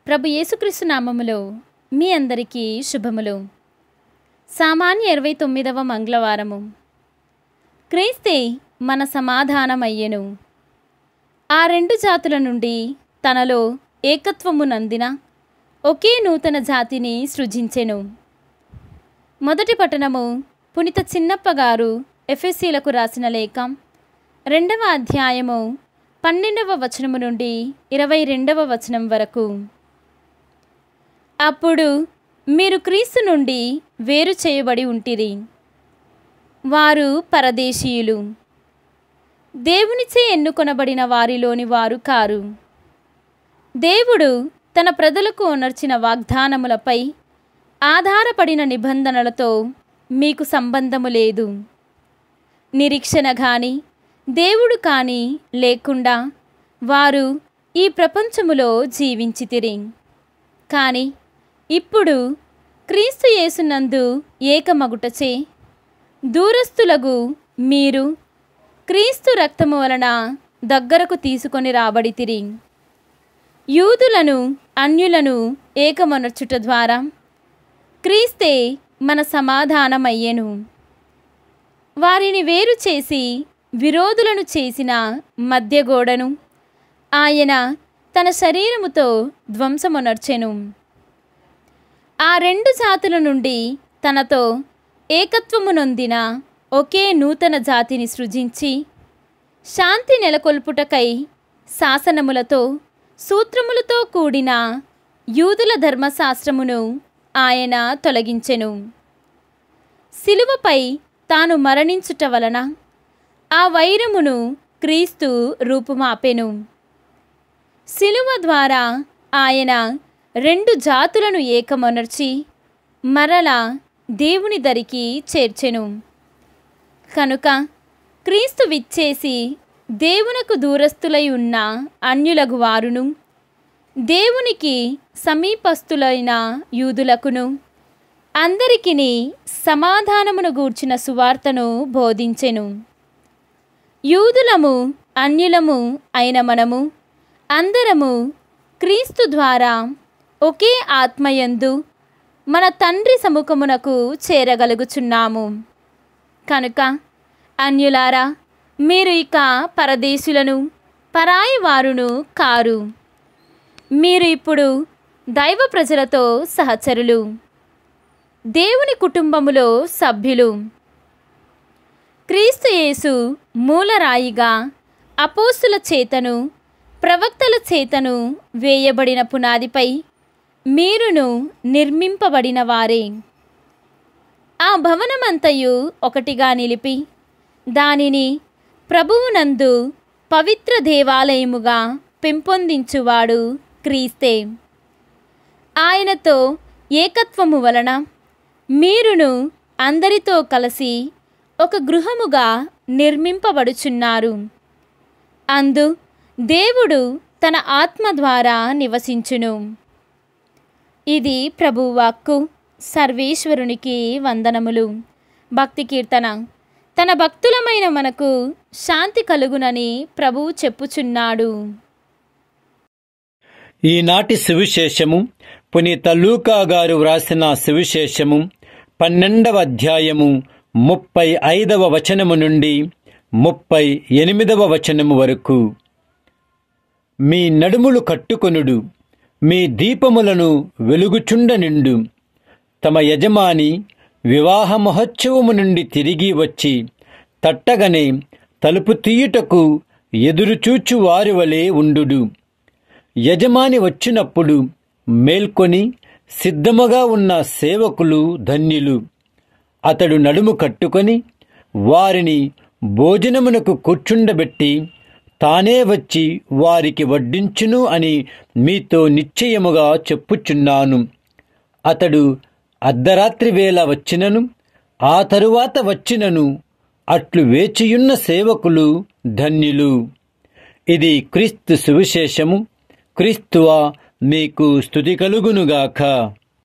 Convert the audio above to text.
ప్రభు యేసుక్రీస్తు నామములో మీ అందరికీ శుభములు సామాన్య ఇరవై తొమ్మిదవ మంగళవారము క్రీస్తే మన సమాధానమయ్యెను ఆ రెండు జాతుల నుండి తనలో ఏకత్వము నందిన ఒకే నూతన జాతిని సృజించెను మొదటి పట్టణము పునిత చిన్నప్ప గారు ఎఫ్ఎస్సీలకు రాసిన లేఖ రెండవ అధ్యాయము పన్నెండవ వచనము నుండి ఇరవై రెండవ వచనం వరకు అప్పుడు మీరు క్రీస్తు నుండి వేరు చేయబడి ఉంటిరి వారు పరదేశీయులు దేవునిచే ఎన్నుకొనబడిన వారిలోని వారు కారు దేవుడు తన ప్రజలకు ఉనర్చిన వాగ్దానములపై ఆధారపడిన నిబంధనలతో మీకు సంబంధము లేదు నిరీక్షణ కానీ దేవుడు కానీ లేకుండా వారు ఈ ప్రపంచములో జీవించితిరి కానీ ఇప్పుడు క్రీస్తు యేసునందు ఏకమగుటచే దూరస్తులగు మీరు క్రీస్తు రక్తము వలన దగ్గరకు తీసుకొని రాబడితిరి యూదులను అన్యులను ఏకమనర్చుట ద్వారా క్రీస్తే మన సమాధానమయ్యెను వారిని వేరు చేసి విరోధులను చేసిన మధ్యగోడను ఆయన తన శరీరముతో ధ్వంసమునర్చెను ఆ రెండు జాతుల నుండి తనతో ఏకత్వము నొందిన ఒకే నూతన జాతిని సృజించి శాంతి నెలకొల్పుటకై శాసనములతో సూత్రములతో కూడిన యూదుల ధర్మశాస్త్రమును ఆయన తొలగించెను శిలువపై తాను మరణించుట వలన ఆ వైరమును క్రీస్తు రూపుమాపెను శిలువ ద్వారా ఆయన రెండు జాతులను ఏకమొనర్చి మరల దేవుని దరికి చేర్చెను కనుక క్రీస్తు విచ్చేసి దేవునకు దూరస్తులై ఉన్న అన్యులగు వారును దేవునికి సమీపస్తులైన యూదులకును అందరికిని సమాధానమును గూర్చిన సువార్తను బోధించెను యూదులము అన్యులము అయిన మనము అందరము క్రీస్తు ద్వారా ఒకే ఆత్మయందు మన తండ్రి సముఖమునకు చేరగలుగుచున్నాము కనుక అన్యులారా మీరు ఇక పరదేశులను పరాయి వారును కారు మీరు ఇప్పుడు దైవ ప్రజలతో సహచరులు దేవుని కుటుంబములో సభ్యులు క్రీస్తు యేసు మూలరాయిగా అపోస్తుల చేతను ప్రవక్తల చేతను వేయబడిన పునాదిపై మీరును నిర్మింపబడిన వారే ఆ భవనమంతయు ఒకటిగా నిలిపి దానిని ప్రభువునందు పవిత్ర దేవాలయముగా పెంపొందించువాడు క్రీస్తే ఆయనతో ఏకత్వము వలన మీరును అందరితో కలిసి ఒక గృహముగా నిర్మింపబడుచున్నారు అందు దేవుడు తన ఆత్మ ద్వారా నివసించును ఇది ప్రభువాక్కు సర్వేశ్వరునికి వందనములు భక్తి కీర్తన తన భక్తులమైన మనకు శాంతి కలుగునని ప్రభువు చెప్పుచున్నాడు ఈనాటి సువిశేషము పునీత లూకా గారు వ్రాసిన సువిశేషము పన్నెండవ అధ్యాయము ముప్పై ఐదవ వచనము నుండి ముప్పై ఎనిమిదవ వచనము వరకు మీ నడుములు కట్టుకొనుడు మీ దీపములను వెలుగుచుండ నిండు తమ యజమాని వివాహ మహోత్సవము నుండి తిరిగి వచ్చి తట్టగనే తలుపు తీయుటకు ఎదురుచూచు వారి వలె ఉండుడు యజమాని వచ్చినప్పుడు మేల్కొని సిద్ధముగా ఉన్న సేవకులు ధన్యులు అతడు నడుము కట్టుకొని వారిని భోజనమునకు కూర్చుండబెట్టి తానే వచ్చి వారికి వడ్డించును అని మీతో నిశ్చయముగా చెప్పుచున్నాను అతడు అర్ధరాత్రి వేళ వచ్చినను ఆ తరువాత వచ్చినను అట్లు వేచియున్న సేవకులు ధన్యులు ఇది క్రీస్తు సువిశేషము క్రీస్తువా మీకు స్థుతి కలుగునుగాక